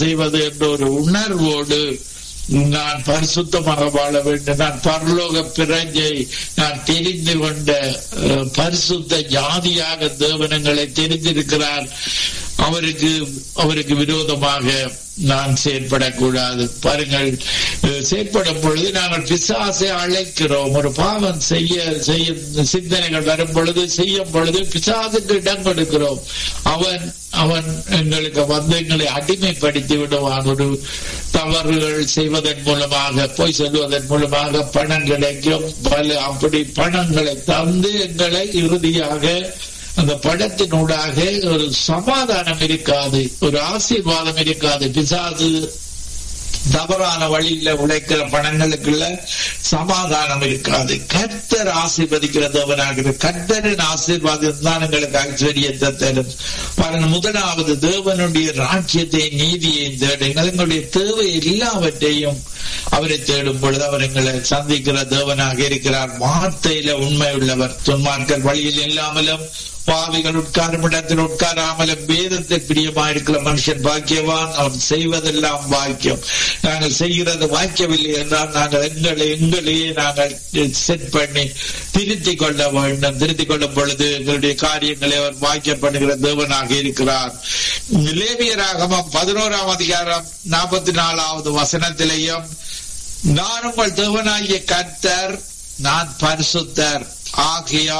செய்வது என்ற ஒரு உணர்வோடு நான் பரிசுத்தமாக வாழ வேண்டும் நான் பரலோக பிரஜை நான் தெரிந்து கொண்ட அஹ், பரிசுத்த ஜாதியாக தேவனங்களை தெரிந்திருக்கிறார் அவருக்கு அவருக்கு விரோதமாக நான் செயற்படக்கூடாது பாருங்கள் அஹ், செயற்படும் பொழுது நாங்கள் பிசாசை அழைக்கிறோம் ஒரு பாவம் செய்ய செய்ய சிந்தனைகள் வரும் பொழுது செய்யும் பொழுது பிசாசுக்கு இடம் கொடுக்கிறோம் அவன் அவன் எங்களுக்கு வந்து எங்களை அடிமைப்படுத்தி விடுவான் ஒரு தவறுகள் செய்வதன் மூலமாக பொய் சொல்வதன் மூலமாக பணம் கிடைக்கும் பல அப்படி பணங்களை தந்து எங்களை இறுதியாக அந்த படத்தினூடாக ஒரு சமாதானம் இருக்காது ஒரு ஆசீர்வாதம் இருக்காது பிசாசு தவறான வழியில உழைக்கிற பணங்களுக்குள்ள சமாதானம் இருக்காது கர்த்தர் ஆசீர்வதிக்கிற தேவனாகிறது கர்த்தரின் ஆசீர்வாதம் தான் எங்களுக்கு ஐஸ்வர்யத்தை தரும் பாருங்க முதலாவது தேவனுடைய ராஜ்யத்தை நீதியை தேடுங்கள் எங்களுடைய தேவை எல்லாவற்றையும் அவரை தேடும் பொழுது அவர் எங்களை சந்திக்கிற தேவனாக இருக்கிறார் வார்த்தையில உண்மை உள்ளவர் துன்மார்கள் வழியில் இல்லாமலும் பாவிகள் உட்காரும் இடத்தில் உட்காராமலும் வேதத்தை பிரியமா இருக்கிற மனுஷன் பாக்கியவான் அவன் செய்வதெல்லாம் பாக்கியம் நாங்கள் செய்கிறது வாய்க்கவில்லை என்றால் நாங்கள் எங்களை எங்களையே நாங்கள் செட் பண்ணி திருத்திக் கொள்ள வேண்டும் திருத்திக் கொள்ளும் பொழுது எங்களுடைய காரியங்களை அவர் வாக்கியப்படுகிற தேவனாக இருக்கிறார் லேவியராகமம் பதினோராம் அதிகாரம் நாற்பத்தி நாலாவது வசனத்திலேயும் நான் உங்கள் தேவனாகிய கர்த்தர் நான் பரிசுத்தர் ஆகையால்